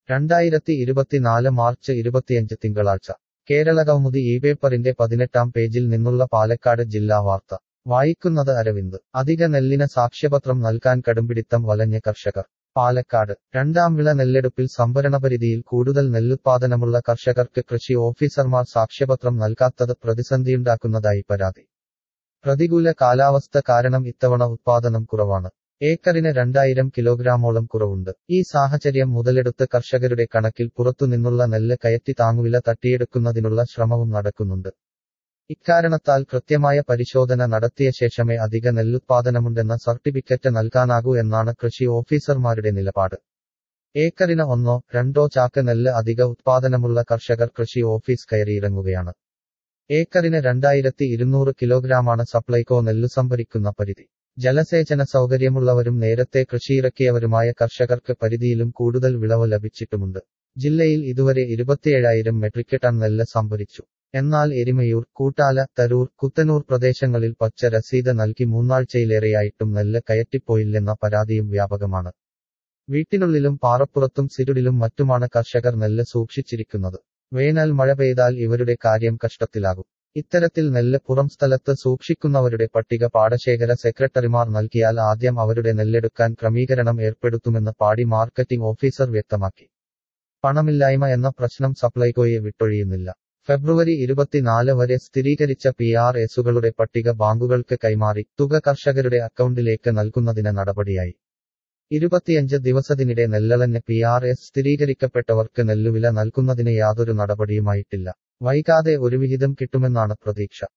രണ്ടായിരത്തി ഇരുപത്തിനാല് മാർച്ച് ഇരുപത്തിയഞ്ച് തിങ്കളാഴ്ച കേരളകൗമുദി ഈ പേപ്പറിന്റെ പതിനെട്ടാം പേജിൽ നിന്നുള്ള പാലക്കാട് ജില്ലാ വാർത്ത വായിക്കുന്നത് അരവിന്ദ് അധിക നെല്ലിന് സാക്ഷ്യപത്രം നൽകാൻ കടുംപിടിത്തം വലഞ്ഞ കർഷകർ പാലക്കാട് രണ്ടാം വിള നെല്ലെടുപ്പിൽ സംഭരണപരിധിയിൽ കൂടുതൽ നെല്ലുത്പാദനമുള്ള കർഷകർക്ക് കൃഷി ഓഫീസർമാർ സാക്ഷ്യപത്രം നൽകാത്തത് പ്രതിസന്ധിയുണ്ടാക്കുന്നതായി പരാതി പ്രതികൂല കാലാവസ്ഥ കാരണം ഇത്തവണ ഉത്പാദനം കുറവാണ് ഏക്കറിന് രണ്ടായിരം കിലോഗ്രാമോളം കുറവുണ്ട് ഈ സാഹചര്യം മുതലെടുത്ത് കർഷകരുടെ കണക്കിൽ പുറത്തുനിന്നുള്ള നെല്ല് കയറ്റി താങ്ങുവില തട്ടിയെടുക്കുന്നതിനുള്ള ശ്രമവും നടക്കുന്നുണ്ട് ഇക്കാരണത്താൽ കൃത്യമായ പരിശോധന നടത്തിയ ശേഷമേ അധിക നെല്ലുത്പാദനമുണ്ടെന്ന സർട്ടിഫിക്കറ്റ് നൽകാനാകൂ എന്നാണ് കൃഷി ഓഫീസർമാരുടെ നിലപാട് ഏക്കറിന് ഒന്നോ രണ്ടോ ചാക്ക് നെല്ല് അധിക ഉത്പാദനമുള്ള കർഷകർ കൃഷി ഓഫീസ് കയറിയിറങ്ങുകയാണ് ഏക്കറിന് രണ്ടായിരത്തി ഇരുന്നൂറ് കിലോഗ്രാമാണ് സപ്ലൈകോ നെല്ലു സംഭരിക്കുന്ന പരിധി ജലസേചന സൗകര്യമുള്ളവരും നേരത്തെ കൃഷിയിറക്കിയവരുമായ കർഷകർക്ക് പരിധിയിലും കൂടുതൽ വിളവ് ലഭിച്ചിട്ടുമുണ്ട് ജില്ലയിൽ ഇതുവരെ ഇരുപത്തിയേഴായിരം മെട്രിക് ടൺ നെല്ല് സംഭരിച്ചു എന്നാൽ എരിമയൂർ കൂട്ടാല തരൂർ കുത്തനൂർ പ്രദേശങ്ങളിൽ പച്ച രസീത് നൽകി മൂന്നാഴ്ചയിലേറെയായിട്ടും നെല്ല് കയറ്റിപ്പോയില്ലെന്ന പരാതിയും വ്യാപകമാണ് വീട്ടിനുള്ളിലും പാറപ്പുറത്തും സിരുടിലും മറ്റുമാണ് കർഷകർ നെല്ല് സൂക്ഷിച്ചിരിക്കുന്നത് വേനൽ മഴ പെയ്താൽ ഇവരുടെ കാര്യം കഷ്ടത്തിലാകും ഇത്തരത്തിൽ നെല്ല് പുറം സ്ഥലത്ത് സൂക്ഷിക്കുന്നവരുടെ പട്ടിക പാടശേഖര സെക്രട്ടറിമാർ നൽകിയാൽ ആദ്യം അവരുടെ നെല്ലെടുക്കാൻ ക്രമീകരണം ഏർപ്പെടുത്തുമെന്ന് പാടി മാർക്കറ്റിംഗ് ഓഫീസർ വ്യക്തമാക്കി പണമില്ലായ്മ എന്ന പ്രശ്നം സപ്ലൈകോയെ വിട്ടൊഴിയുന്നില്ല ഫെബ്രുവരി ഇരുപത്തിനാല് വരെ സ്ഥിരീകരിച്ച പി ആർ എസുകളുടെ പട്ടിക ബാങ്കുകൾക്ക് കൈമാറി തുക കർഷകരുടെ അക്കൗണ്ടിലേക്ക് നൽകുന്നതിന് നടപടിയായി ഇരുപത്തിയഞ്ച് ദിവസത്തിനിടെ നെല്ലളഞ്ഞ് പി ആർ എസ് സ്ഥിരീകരിക്കപ്പെട്ടവർക്ക് നെല്ലുവില നൽകുന്നതിന് യാതൊരു നടപടിയുമായിട്ടില്ല വൈകാതെ ഒരു വിഹിതം കിട്ടുമെന്നാണ് പ്രതീക്ഷ